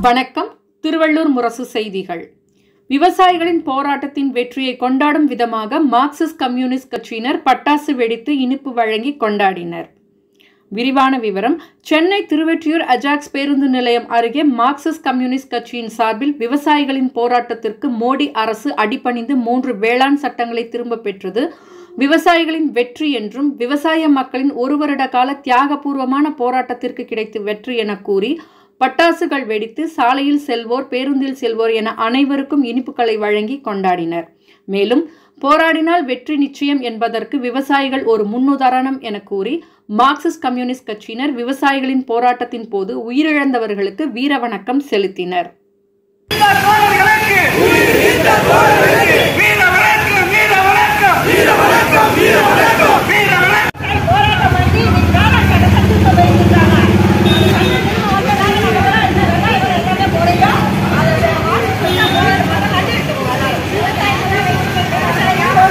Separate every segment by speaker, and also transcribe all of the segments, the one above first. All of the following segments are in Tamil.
Speaker 1: வணக்கம் திருவள்ளூர் முரசு செய்திகள் விவசாயிகளின் போராட்டத்தின் வெற்றியை கொண்டாடும் விதமாக மார்க்சிஸ்ட் கம்யூனிஸ்ட் கட்சியினர் பட்டாசு வெடித்து இனிப்பு வழங்கி கொண்டாடினர் விரிவான விவரம் சென்னை திருவெற்றியூர் அஜாக்ஸ் பேருந்து நிலையம் அருகே மார்க்சிஸ்ட் கம்யூனிஸ்ட் கட்சியின் சார்பில் விவசாயிகளின் போராட்டத்திற்கு மோடி அரசு அடிபணிந்து மூன்று வேளாண் சட்டங்களை திரும்ப பெற்றது விவசாயிகளின் வெற்றி என்றும் விவசாய மக்களின் ஒரு வருட கால தியாகபூர்வமான போராட்டத்திற்கு கிடைத்த வெற்றி என கூறி பட்டாசுகள் வெடித்து சாலையில் செல்வோர் பேருந்தில் செல்வோர் என அனைவருக்கும் இனிப்புகளை வழங்கி கொண்டாடினர் மேலும் போராடினால் வெற்றி நிச்சயம் என்பதற்கு விவசாயிகள் ஒரு முன்னுதாரணம் என கூறி மார்க்சிஸ்ட் கம்யூனிஸ்ட் கட்சியினர் விவசாயிகளின் போராட்டத்தின் போது உயிரிழந்தவர்களுக்கு வீர வணக்கம் செலுத்தினர்
Speaker 2: தோழர்களுக்கு வீர வணக்கம் வீர வணக்கம் வீர வணக்கம் வீர வணக்கம் வீர வணக்கம்
Speaker 3: போராட்டம் பண்ணி இன்னைக்கு வேளாண் சட்டத்தை திரும்ப வைத்திருக்காங்க. சட்டத்துக்கு வந்து நாங்க நம்மளால இந்த வெங்காயம் எல்லாமே போடுறோம். அதை வாங்கிட்டு போய் போராட்டம் பண்ண கண்டிட்டு போகலாம். விவசாயத்தை விவசாயம்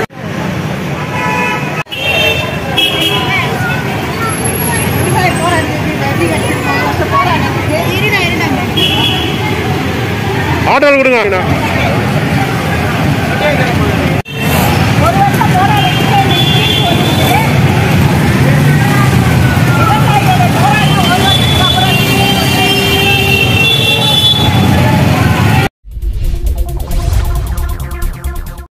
Speaker 3: விவசாய போராட்டத்துக்கு வெற்றி கட்டிருக்கோம். வருஷ போராட்டத்துக்கு இருடா இருடா
Speaker 4: ஆட்டோவில் கொடுங்க